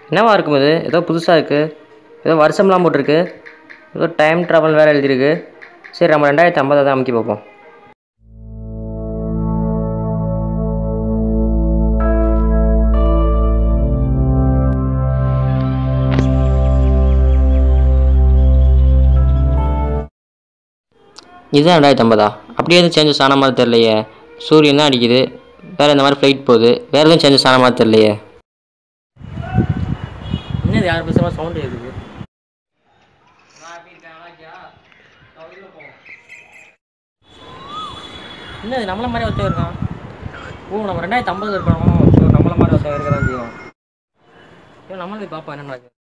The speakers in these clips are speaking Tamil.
என்னவா இருக்கும் இது ஏதோ புதுசாக இருக்குது ஏதோ வருஷம்லாம் போட்டிருக்கு ஏதோ டைம் ட்ராவல் வேறு எழுதியிருக்கு சரி நம்ம ரெண்டாயிரத்தி ஐம்பதை தான் அமைக்கி பார்ப்போம் இதுதான் ரெண்டாயிரத்தி ஐம்பதா அப்படியே எதுவும் சேஞ்சஸ் ஆன மாதிரி தெரியலையே சூரியன் தான் அடிக்குது வேறு இந்த மாதிரி ஃப்ளைட் போகுது வேறு எதுவும் சேஞ்சஸ் ஆன மாதிரி தெரியலையே என்னது யார் பேசுகிற சவுண்டு இருக்குது என்னது நம்மள மாதிரி ஒருத்தர் இருக்கான் ஓ நம்ம ரெண்டாயிரத்தி ஐம்பது இருக்கணும் ஸோ நம்மள மாதிரி ஒருத்தர் இருக்க தான் செய்யும் ஐயோ நம்மளும் போய் பார்ப்போம் என்ன நடக்குது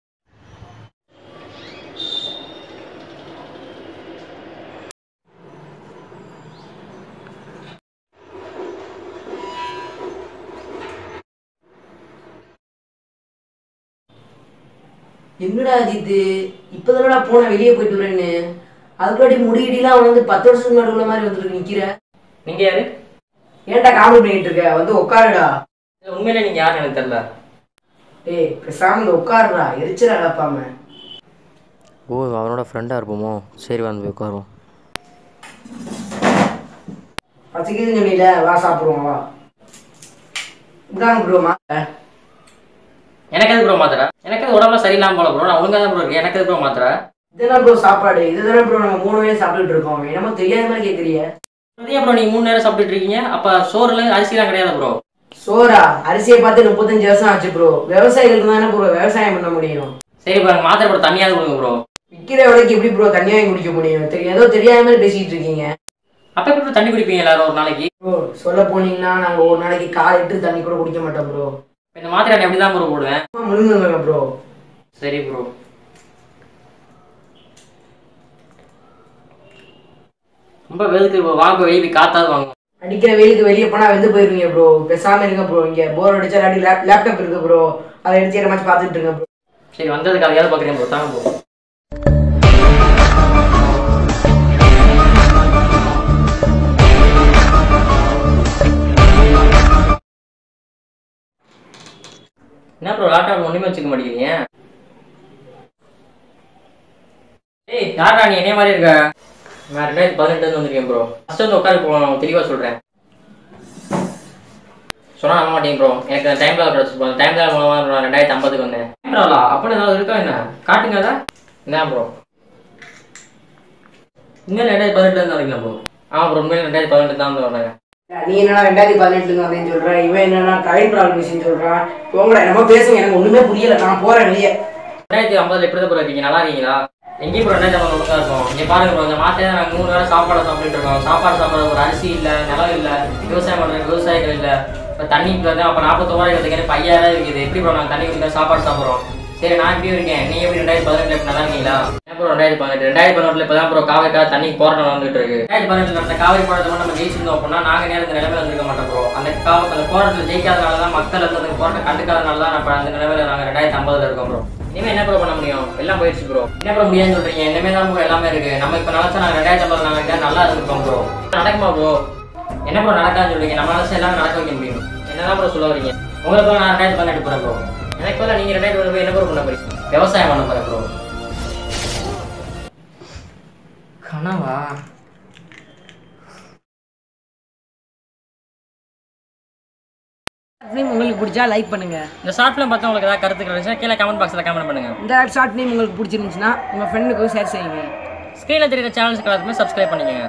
என்னடா அஜித்து இப்போதானடா போன வெளியே போயிட்டு வரேன்னு அதுக்குள்ளாடி முடிகிடிலாம் அவன் வந்து பத்து வருஷத்துக்கு முன்னாடி உள்ள மாதிரி வந்துட்டு நிக்கிற நீங்கள் யார் ஏன்டா காமெடி பண்ணிட்டு இருக்க வந்து உட்காருடா உண்மையிலே நீங்கள் யாருன்னு எனக்கு தெரியல ஏய் பேசாம இந்த உட்காருடா எரிச்சலா அடப்பாம ஓ அவனோட ஃப்ரெண்டாக இருப்போமோ சரி வந்து போய் உட்காருவோம் பசிக்குதுன்னு சொன்னீல வா சாப்பிடுவோம் வா இந்தாங்க ப்ரோ மா எனக்கு எது ப்ரோ மாத்திர எனக்கு அது உடம்புல சரியில்லாம போல ப்ரோ நான் ஒழுங்கா தான் ப்ரோ இருக்கேன் எனக்கு எது ப்ரோ மாத்திர இதுதானே ப்ரோ சாப்பாடு இதுதானே ப்ரோ நம்ம மூணு பேரும் சாப்பிட்டுட்டு இருக்கோம் என்னமோ தெரியாத மாதிரி கேட்குறிய ஏன் ப்ரோ நீங்கள் மூணு நேரம் சாப்பிட்டுட்டு இருக்கீங்க அப்போ சோறுல அரிசிலாம் கிடையாது ப்ரோ சோறா அரிசியை பார்த்து முப்பத்தஞ்சு வருஷம் ஆச்சு ப்ரோ விவசாயிகளுக்கு தானே ப்ரோ விவசாயம் பண்ண முடியும் சரி ப்ரோ எனக்கு மாத்திரை ப்ரோ தனியாவது கொடுங்க ப்ரோ விற்கிற விலைக்கு எப்படி ப்ரோ தண்ணியாக குடிக்க முடியும் தெரி- ஏதோ தெரியாத மாதிரி பேசிட்டு இருக்கீங்க அப்போ எப்படி bro தண்ணி குடிப்பீங்க எல்லாரும் ஒரு நாளைக்கு ப்ரோ சொல்ல போனீங்கன்னா நாங்க ஒரு நாளைக்கு கால் லிட்டர் தண்ணி கூட குடிக்க மாட்டோம் ப்ரோ இப்ப இந்த மாத்திரை நான் எப்படி தான் ப்ரோ போடுவேன் முழுங்குங்க ப்ரோ சரி ப்ரோ ரொம்ப வெளுக்கு ப்ரோ வாங்க வெளியே போய் காத்தாவது வாங்க அடிக்கிற வெயிலுக்கு வெளியே போனா வெந்து போயிருவீங்க ப்ரோ பேசாம இருங்க ப்ரோ இங்க போர் அடிச்சா இல்லாட்டி லேப் லேப்டாப் இருக்கு ப்ரோ அதை எடுத்து என்னமாச்சும் பார்த்துட்டு இருங்க ப்ரோ சரி வந்ததுக்கு அதையாவது பார்க்குறேன் ப்ரோ தாங்க ப்ரோ என்ன ப்ரோ லேப்டாப் ஒன்றுமே வச்சுக்க மாட்டேங்கிறீங்க ஏய் யாரா நீ என்னைய மாதிரி இருக்க நான் ரெண்டாயிரத்தி பதினெட்டுலேருந்து வந்திருக்கேன் ப்ரோ ஃபஸ்ட்டு வந்து உட்காரு போகணும் தெளிவாக சொல்கிறேன் சொன்னா நம்ப மாட்டேங்க ப்ரோ எனக்கு அந்த டைம் கிடச்சி அந்த டைம் தான் மூலமாக நான் ரெண்டாயிரத்தி ஐம்பதுக்கு வந்தேன் டைம் அப்படின்னு ஏதாவது இருக்கா என்ன காட்டுங்க அதை என்ன ப்ரோ உண்மையில ரெண்டாயிரத்தி பதினெட்டுலேருந்து வரீங்களா ப்ரோ ஆமாம் ப்ரோ உண்மையில ரெண்டாயிரத்தி பதினெட்டு தான் வந்து வரேன் நீ என்னடா ரெண்டாயிரத்தி பதினெட்டுல அப்படின்னு சொல்ற இவன் என்னன்னா கரண்ட் ப்ராப்ளம் விஷயம் சொல்றான் போங்கடா என்னமோ பேசுங்க எனக்கு ஒண்ணுமே புரியல நான் போறேன் வெளியே ரெண்டாயிரத்தி ஐம்பதுல எப்படி தான் ப்ரோ இருக்கீங்க நல்லா இருக்கீங்களா எங்கேயும் ப்ரோ ரெண்டாயிரத்தி ஐம்பது ஒழுங்கா இருக்கும் இங்கே பாருங்க ப்ரோ இந்த மாதம் நாங்கள் மூணு வேளை சாப்பாடு சாப்பிட்டுட்டு இருக்கோம் சாப்பாடு சாப்பிட்ற ஒரு அரிசி இல்லை நிலம் இல்லை விவசாயம் பண்ணுற விவசாயிகள் இல்லை இப்போ தண்ணி வந்து அப்போ நாற்பத்தோராயிரம் இருக்கிறதுக்கு இப்போ ஐயாயிரம் இருக்குது எப்படி ப்ரோ நாங்கள் தண்ணி குடிக்க சாப்பாடு சாப்பிட்றோம் சரி நான் எப்படி இருக்கேன் நீங்க எப்படி ரெண்டாயிரத்தி பதினெட்டுல எப்படி நல்லா இருக்கீங்களா ஏன் ப்ரோ ரெண்டாயிரத்தி பதினெட்டு ரெண்டாயிரத்தி பதினெட்டுல இப்போ தான் ப்ரோ காவிரிக்கா தண்ணி போராட்டம் வந்துட்டு இருக்கு ரெண்டாயிரத்தி பதினெட்டுல நடந்த காவிரி போராட்டம் நம்ம ஜெயிச்சிருந்தோம் அப்படின்னா நாங்கள் நேரத்து நிலைமையில இருந்திருக்க மாட்டோம் ப்ரோ அந்த காவ அந்த போராட்டத்தில் ஜெயிக்காதனால தான் மக்கள் வந்து அந்த போராட்டம் கண்டுக்காதனால தான் நம்ம அந்த நிலைமையில நாங்கள் ரெண்டாயிரத்தி ஐம்பதுல இருக்கோம் ப்ரோ இனிமே என்ன ப்ரோ பண்ண முடியும் எல்லாம் போயிடுச்சு ப்ரோ என்ன ப்ரோ முடியாதுன்னு சொல்றீங்க இனிமே தான் ப்ரோ எல்லாமே இருக்கு நம்ம இப்போ நினைச்சா நாங்கள் ரெண்டாயிரத்தி ஐம்பது நாங்கள் நல்லா இருந்திருக்கோம் ப்ரோ நடக்குமா ப்ரோ என்ன ப்ரோ நடக்காதுன்னு சொல்றீங்க நம்ம நினைச்சா எல்லாமே நடக்க வைக்க முடியும் என்னதான் ப்ரோ சொல்ல வரீங்க உங்களுக்கு நான் ரெண்டாயிரத்தி பதினெட்டு போறேன் ப்ரோ எனக்கு பதிலா நீங்க ரெண்டாயிரத்தி பதினெட்டு என்ன ப்ரோ பண்ண போறீங்க விவசாயம் பண்ண போறேன் ப்ரோ கனவா ஃபிலிம் உங்களுக்கு பிடிச்சா லைக் பண்ணுங்க இந்த ஷார்ட் ஃபிலிம் பார்த்தா உங்களுக்கு ஏதாவது கருத்துக்கள் இருந்துச்சுன்னா கீழே கமெண்ட் பாக்ஸில் கமெண்ட் பண்ணுங்க இந்த ஷார்ட் ஃபிலிம் உங்களுக்கு பிடிச்சிருந்துச்சுன்னா உங்க ஃப்ரெண்டுக்கு ஷேர் செய்யுங்க ஸ்க்ரீனில் தெரியுற சேனல்ஸ்க்கு எல்லாத்துக்குமே சப்ஸ்கிரைப் பண்ணிக்கங்க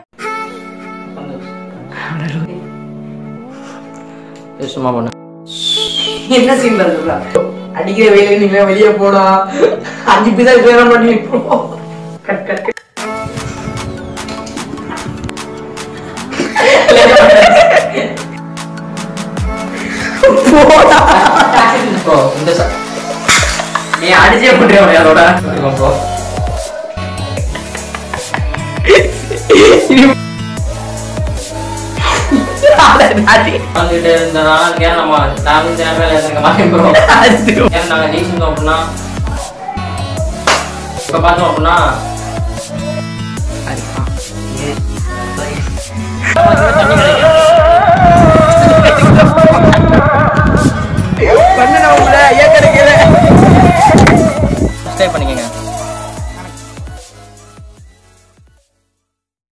இது சும்மா பண்ணு என்ன சீன்ல இருக்குல்ல அடிக்கிற வெயில நீங்க வெளியே போடா அஞ்சு பீஸா வேற மாட்டேங்க போ கட் கட் கட். போடா ப்ரோ இந்த ச- நீ அடிச்சே பண்ணுறியா அதோட ப்ரோ வந்துட்டு இந்த நாள் ஏன் நம்ம நான் வந்து நேரம் இருக்க மாட்டேன் ப்ரோ ஏன் நாங்கள் ஜெயிச்சிருந்தோம் அப்படின்னா இப்போ பார்த்தோம் அப்படின்னா பண்ண உங்களை ஏன் கிடைக்கல சப்ஸ்கிரைப் பண்ணிக்கோங்க